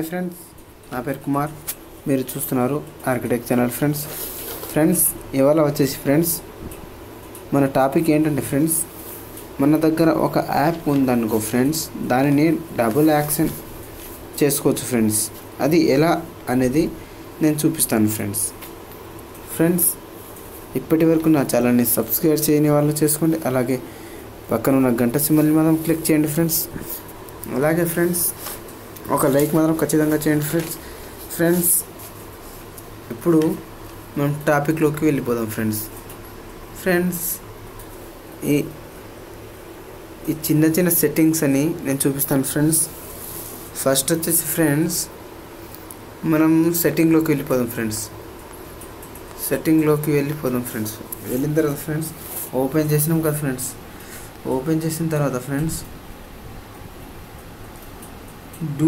hi friends నా పేరు కుమార్ మీరు చూస్తున్నారు ఆర్కిటెక్ట్ ఛానల్ ఫ్రెండ్స్ ఫ్రెండ్స్ ఇవాళ వచ్చేసి ఫ్రెండ్స్ మన టాపిక్ ఏంటంటే ఫ్రెండ్స్ మన దగ్గర ఒక యాప్ ఉందనుకో ఫ్రెండ్స్ దానిని డబుల్ యాక్షన్ చేసుకోవచ్చు ఫ్రెండ్స్ అది ఎలా అనేది నేను చూపిస్తాను ఫ్రెండ్స్ ఫ్రెండ్స్ ఇప్పటి వరకు నా ఛానల్ని సబ్స్క్రైబ్ చేయని వాళ్ళు చేసుకోండి అలాగే పక్కన ఉన్న గంట సింబల్ని మాత్రం క్లిక్ చేయండి ఫ్రెండ్స్ అలాగే ఫ్రెండ్స్ ఒక లైక్ మాత్రం ఖచ్చితంగా చేయండి ఫ్రెండ్స్ ఫ్రెండ్స్ ఇప్పుడు మనం టాపిక్లోకి వెళ్ళిపోదాం ఫ్రెండ్స్ ఫ్రెండ్స్ ఈ ఈ చిన్న చిన్న సెట్టింగ్స్ అని నేను చూపిస్తాను ఫ్రెండ్స్ ఫస్ట్ వచ్చేసి ఫ్రెండ్స్ మనం సెట్టింగ్లోకి వెళ్ళిపోదాం ఫ్రెండ్స్ సెట్టింగ్లోకి వెళ్ళిపోదాం ఫ్రెండ్స్ వెళ్ళిన తర్వాత ఫ్రెండ్స్ ఓపెన్ చేసినాం కదా ఫ్రెండ్స్ ఓపెన్ చేసిన తర్వాత ఫ్రెండ్స్ డూ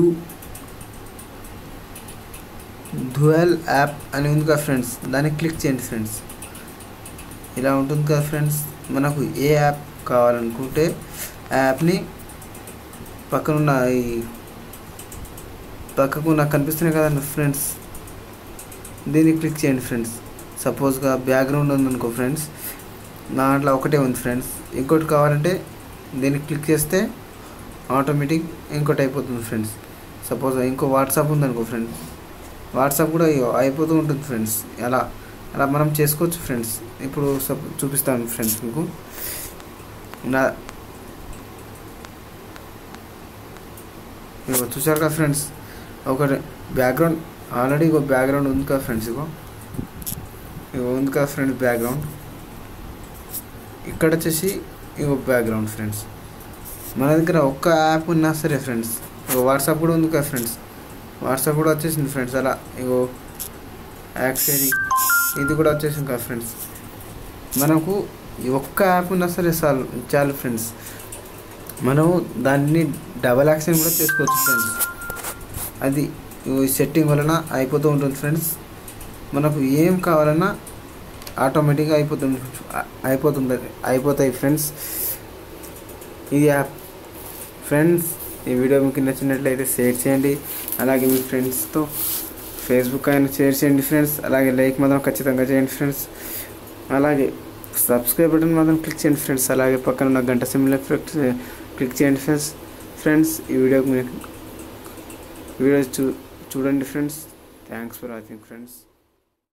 డ్యూయల్ యాప్ అని ఉంది కదా ఫ్రెండ్స్ దాన్ని క్లిక్ చేయండి ఫ్రెండ్స్ ఇలా ఉంటుంది కదా ఫ్రెండ్స్ మనకు ఏ యాప్ కావాలనుకుంటే ఆ యాప్ని పక్కనున్న ఈ పక్కకు నాకు కనిపిస్తున్నాయి కదా ఫ్రెండ్స్ దీన్ని క్లిక్ చేయండి ఫ్రెండ్స్ సపోజ్గా బ్యాక్గ్రౌండ్ ఉందనుకో ఫ్రెండ్స్ నా దాంట్లో ఒకటే ఉంది ఫ్రెండ్స్ ఇంకోటి కావాలంటే దీన్ని క్లిక్ చేస్తే ఆటోమేటిక్ ఇంకోటి అయిపోతుంది ఫ్రెండ్స్ సపోజ్ ఇంకో వాట్సాప్ ఉందనుకో ఫ్రెండ్స్ వాట్సాప్ కూడా ఇగో అయిపోతూ ఉంటుంది ఫ్రెండ్స్ అలా అలా మనం చేసుకోవచ్చు ఫ్రెండ్స్ ఇప్పుడు సప్ చూపిస్తాను ఫ్రెండ్స్ మీకు నా ఇగో చూసారు కదా ఫ్రెండ్స్ ఒక బ్యాక్గ్రౌండ్ ఆల్రెడీ ఇగో బ్యాక్గ్రౌండ్ ఉంది కదా ఫ్రెండ్స్ ఇగో ఇగో ఉంది కదా ఫ్రెండ్స్ బ్యాక్గ్రౌండ్ ఇక్కడ వచ్చేసి ఇగో బ్యాక్గ్రౌండ్ ఫ్రెండ్స్ మన దగ్గర ఒక్క యాప్ ఉన్నా సరే ఫ్రెండ్స్ ఇగో వాట్సాప్ కూడా ఉంది కదా ఫ్రెండ్స్ వాట్సాప్ కూడా వచ్చేసింది ఫ్రెండ్స్ అలా ఇగో యాక్సరీ ఇది కూడా వచ్చేసింది కదా ఫ్రెండ్స్ మనకు ఈ ఒక్క యాప్ ఉన్నా సరే చాలు చాలు ఫ్రెండ్స్ మనం దాన్ని డబల్ యాక్షన్ కూడా చేసుకోవచ్చు ఫ్రెండ్స్ అది ఈ సెట్టింగ్ వలన అయిపోతూ ఉంటుంది ఫ్రెండ్స్ మనకు ఏం కావాలన్నా ఆటోమేటిక్గా అయిపోతుంది అయిపోతుంది అయిపోతాయి ఫ్రెండ్స్ ఇది యాప్ ఫ్రెండ్స్ ఈ వీడియో మీకు నచ్చినట్లయితే షేర్ చేయండి అలాగే మీ ఫ్రెండ్స్తో ఫేస్బుక్ అయినా షేర్ చేయండి ఫ్రెండ్స్ అలాగే లైక్ మాత్రం ఖచ్చితంగా చేయండి ఫ్రెండ్స్ అలాగే సబ్స్క్రైబ్ బటన్ మాత్రం క్లిక్ చేయండి ఫ్రెండ్స్ అలాగే పక్కన ఉన్న గంట సింబల్ క్లిక్ చేయండి ఫ్రెండ్స్ ఫ్రెండ్స్ ఈ వీడియో మీకు వీడియో చూ చూడండి friends thanks for watching friends